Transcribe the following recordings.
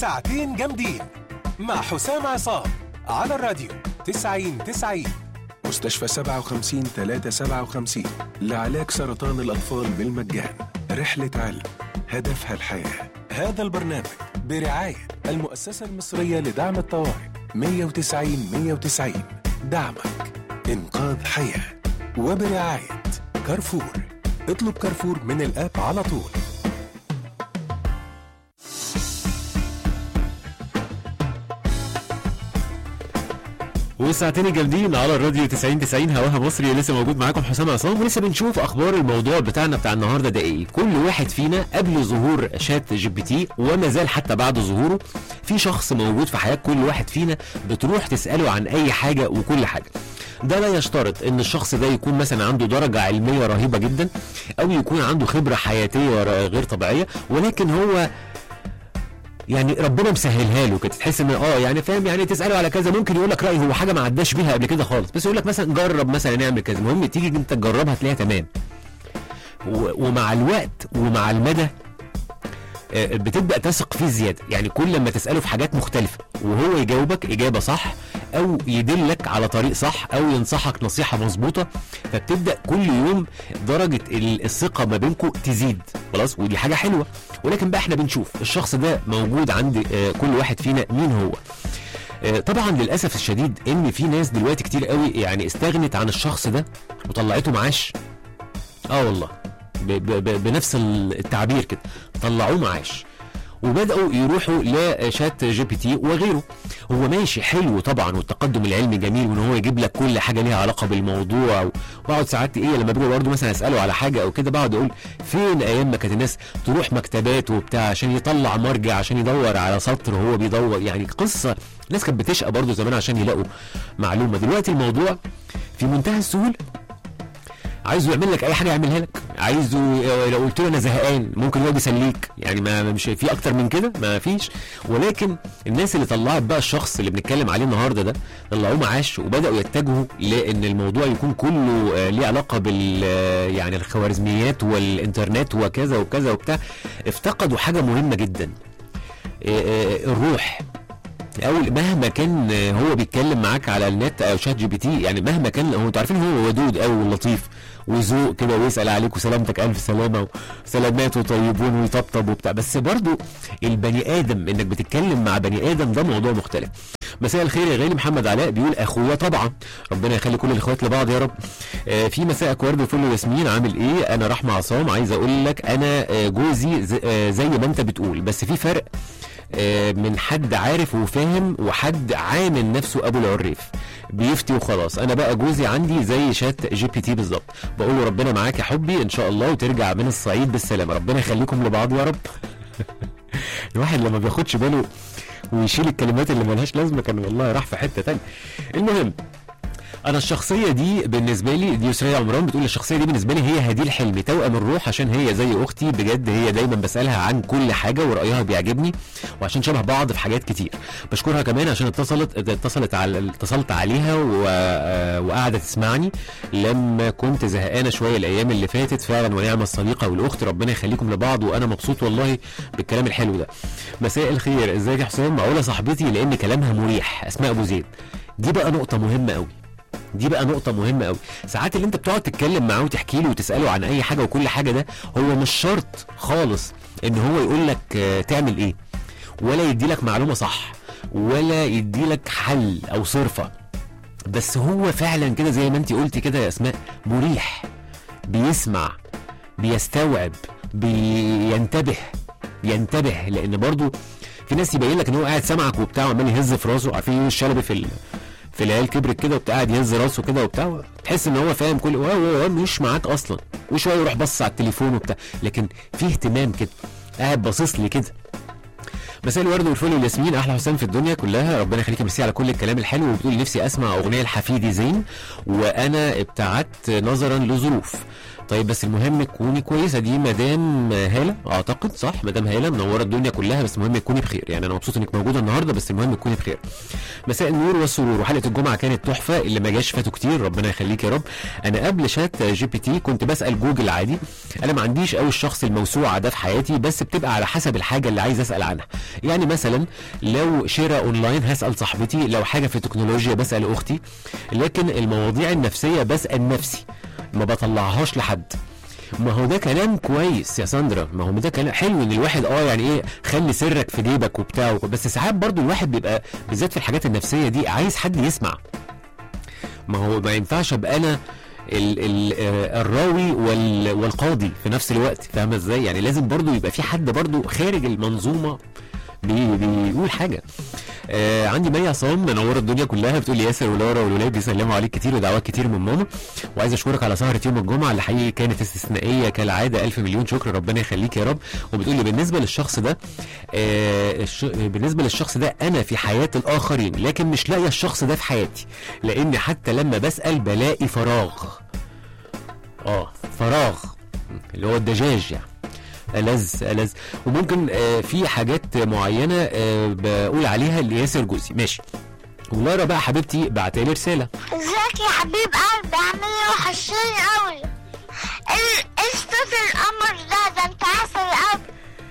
ساعتين جامدين مع حسام عصام على الراديو 90 90 مستشفى 57 357 لعلاج سرطان الأطفال بالمجان رحلة علم هدفها الحياة هذا البرنامج برعاية المؤسسة المصرية لدعم الطوارئ 190 190 دعمك إنقاذ حياة وبرعاية كارفور اطلب كارفور من الآب على طول والساعتين الجامدين على الراديو 90 90 هواها مصري لسه موجود معاكم حسام عصام ولسه بنشوف اخبار الموضوع بتاعنا بتاع النهارده ده ايه كل واحد فينا قبل ظهور شات جي بي تي وما زال حتى بعد ظهوره في شخص موجود في حياه كل واحد فينا بتروح تساله عن اي حاجه وكل حاجه ده لا يشترط ان الشخص ده يكون مثلا عنده درجه علميه رهيبه جدا او يكون عنده خبره حياتيه غير طبيعيه ولكن هو يعني ربنا مسهلها له كده تحس ان اه يعني فاهم يعني تساله على كذا ممكن يقول لك راي هو حاجه ما عداش بيها قبل كده خالص بس يقول لك مثلا جرب مثلا نعمل كذا المهم تيجي انت تجربها تلاقيها تمام و- ومع الوقت ومع المدى آه، بتبدا تثق فيه زياده يعني كل لما تساله في حاجات مختلفه وهو يجاوبك اجابه صح او يدلك على طريق صح او ينصحك نصيحه مظبوطه فبتبدا كل يوم درجه ال- الثقه ما بينكم تزيد خلاص ودي حاجه حلوه ولكن بقى احنا بنشوف الشخص ده موجود عند آه، كل واحد فينا مين هو آه، طبعا للاسف الشديد ان في ناس دلوقتي كتير قوي يعني استغنت عن الشخص ده وطلعته معاش اه والله ب ب ب بنفس التعبير كده طلعوه معاش وبداوا يروحوا لشات جي بي تي وغيره هو ماشي حلو طبعا والتقدم العلمي جميل وان هو يجيب لك كل حاجه ليها علاقه بالموضوع وبقعد ساعات ايه لما باجي برضه مثلا اساله على حاجه او كده بقعد اقول فين ايام ما كانت الناس تروح مكتبات وبتاع عشان يطلع مرجع عشان يدور على سطر هو بيدور يعني قصه الناس كانت بتشقى برضه زمان عشان يلاقوا معلومه دلوقتي الموضوع في منتهى السهوله عايزه يعمل لك اي حاجه يعملها لك عايزه لو قلت له انا زهقان ممكن يقعد يسليك يعني ما مش في اكتر من كده ما فيش ولكن الناس اللي طلعت بقى الشخص اللي بنتكلم عليه النهارده ده طلعوه معاش وبداوا يتجهوا لان الموضوع يكون كله آه، ليه علاقه بال آه، يعني الخوارزميات والانترنت وكذا وكذا وبتاع افتقدوا حاجه مهمه جدا آه، آه، الروح او مهما كان هو بيتكلم معاك على النت او شات جي بي تي يعني مهما كان هو انتوا عارفين هو ودود قوي ولطيف وذوق كده ويسال عليك وسلامتك الف سلامه وسلامات وطيبون ويطبطب وبتاع بس برضو البني ادم انك بتتكلم مع بني ادم ده موضوع مختلف مساء الخير يا غالي محمد علاء بيقول اخويا طبعا ربنا يخلي كل الاخوات لبعض يا رب آه في مساء ورد وفل وياسمين عامل ايه انا رحمه عصام عايز اقول لك انا آه جوزي ز- آه زي ما انت بتقول بس في فرق آه، من حد عارف وفاهم وحد عامل نفسه ابو العريف بيفتي وخلاص انا بقى جوزي عندي زي شات جي بي تي بالظبط بقول له ربنا معاك يا حبي ان شاء الله وترجع من الصعيد بالسلامه ربنا يخليكم لبعض يا رب الواحد لما بياخدش باله ويشيل الكلمات اللي ملهاش لازمه كان والله راح في حته تانية المهم انا الشخصيه دي بالنسبه لي دي يسرية عمران بتقول الشخصيه دي بالنسبه لي هي هديل حلمي توأم الروح عشان هي زي اختي بجد هي دايما بسالها عن كل حاجه ورايها بيعجبني وعشان شبه بعض في حاجات كتير بشكرها كمان عشان اتصلت اتصلت على اتصلت عليها و... آه، وقاعده تسمعني لما كنت زهقانه شويه الايام اللي فاتت فعلا ونعم الصديقه والاخت ربنا يخليكم لبعض وانا مبسوط والله بالكلام الحلو ده مساء الخير ازيك يا حسام معقوله صاحبتي لان كلامها مريح اسماء ابو زيد دي بقى نقطه مهمه قوي دي بقى نقطة مهمة قوي ساعات اللي انت بتقعد تتكلم معاه وتحكي له وتسأله عن اي حاجة وكل حاجة ده هو مش شرط خالص ان هو يقول لك آه، تعمل ايه ولا يدي لك معلومة صح ولا يدي لك حل او صرفة بس هو فعلا كده زي ما انت قلتي كده يا اسماء مريح بيسمع بيستوعب بينتبه ينتبه لان برضو في ناس يبين لك ان هو قاعد سامعك وبتاع وعمال يهز في راسه عارفين يونس الشلبي في ال... في العيال كبرت كده وبتاع قاعد يهز راسه كده وبتاع تحس ان هو فاهم كل هو هو مش معاك اصلا وشويه يروح بص على التليفون وبتاع لكن في اهتمام كده قاعد باصص لي كده مساء الورد والفل والياسمين احلى حسام في الدنيا كلها ربنا يخليك ميرسي على كل الكلام الحلو وبتقول نفسي اسمع اغنيه لحفيدي زين وانا ابتعدت نظرا لظروف طيب بس المهم تكوني كويسه دي مدام هاله اعتقد صح مدام هاله منوره الدنيا كلها بس المهم تكوني بخير يعني انا مبسوط انك موجوده النهارده بس المهم تكوني بخير مساء النور والسرور وحلقه الجمعه كانت تحفه اللي ما جاش فاتوا كتير ربنا يخليك يا رب انا قبل شات جي بي تي كنت بسال جوجل عادي انا ما عنديش قوي الشخص الموسوعه ده في حياتي بس بتبقى على حسب الحاجه اللي عايز اسال عنها يعني مثلا لو شراء اونلاين هسال صاحبتي لو حاجه في التكنولوجيا بسال اختي لكن المواضيع النفسيه بسال نفسي ما بطلعهاش لحد ما هو ده كلام كويس يا ساندرا ما هو ده كلام حلو ان الواحد اه يعني ايه خلي سرك في جيبك وبتاع بس ساعات برضو الواحد بيبقى بالذات في الحاجات النفسيه دي عايز حد يسمع ما هو ما ينفعش ابقى انا ال ال آه، الراوي وال والقاضي في نفس الوقت فاهمه ازاي يعني لازم برضو يبقى في حد برضو خارج المنظومه بي بيقول حاجه آه عندي مي عصام منوره الدنيا كلها بتقول لي ياسر ولورا والولاد بيسلموا عليك كتير ودعوات كتير من ماما وعايز اشكرك على سهره يوم الجمعه اللي حقيقي كانت استثنائيه كالعاده الف مليون شكر ربنا يخليك يا رب وبتقول لي بالنسبه للشخص ده آه الش... بالنسبه للشخص ده انا في حياه الاخرين لكن مش لاقيه الشخص ده في حياتي لان حتى لما بسال بلاقي فراغ اه فراغ اللي هو الدجاج يعني ألذ ألذ وممكن آه في حاجات معينة آه بقول عليها لياسر جوزي ماشي ولارا بقى حبيبتي بعتلي رسالة ازيك يا حبيب قلبي عامل ايه وحشني قوي ايه ايه صوت القمر ده ده انت عسل قوي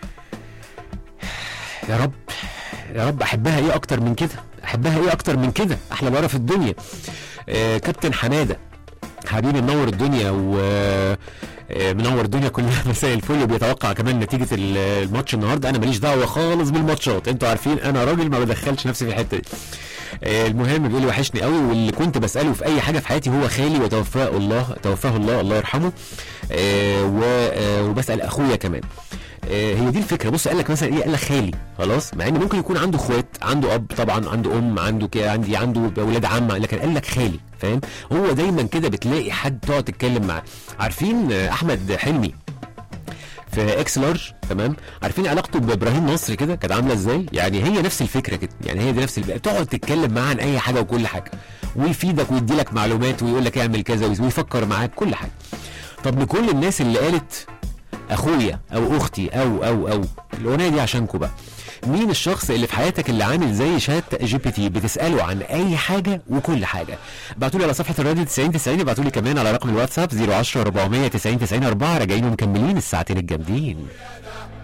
يا رب يا رب احبها ايه اكتر من كده احبها ايه اكتر من كده احلى لارا في الدنيا آه كابتن حماده حبيبي منور الدنيا و آه، منور الدنيا كلها مساء الفل وبيتوقع كمان نتيجه ال- الماتش النهارده انا ماليش دعوه خالص بالماتشات انتوا عارفين انا راجل ما بدخلش نفسي في الحته دي آه، المهم بيقول لي وحشني قوي واللي كنت بساله في اي حاجه في حياتي هو خالي وتوفاه الله توفاه الله الله يرحمه آه، و- آه، وبسال اخويا كمان آه، هي دي الفكره بص قال لك مثلا ايه قال لك خالي خلاص مع ان ممكن يكون عنده اخوات عنده اب طبعا عنده ام عنده كده عندي عنده اولاد عم لكن قال لك خالي فاهم هو دايما كده بتلاقي حد تقعد تتكلم معاه عارفين آه، احمد حلمي في اكس لارج تمام عارفين علاقته بابراهيم نصر كده كانت عامله ازاي يعني هي نفس الفكره كده يعني هي دي نفس الفكره تقعد تتكلم معاه عن اي حاجه وكل حاجه ويفيدك ويدي لك معلومات ويقول لك اعمل كذا ويفكر معاك كل حاجه طب لكل الناس اللي قالت اخويا او اختي او او او الاغنيه دي عشانكم بقى مين الشخص اللي في حياتك اللي عامل زي شات جي بي تي بتساله عن اي حاجه وكل حاجه ابعتوا لي على صفحه الراديو 90 90 ابعتوا لي كمان على رقم الواتساب 010 490 90 4 راجعين ومكملين الساعتين الجامدين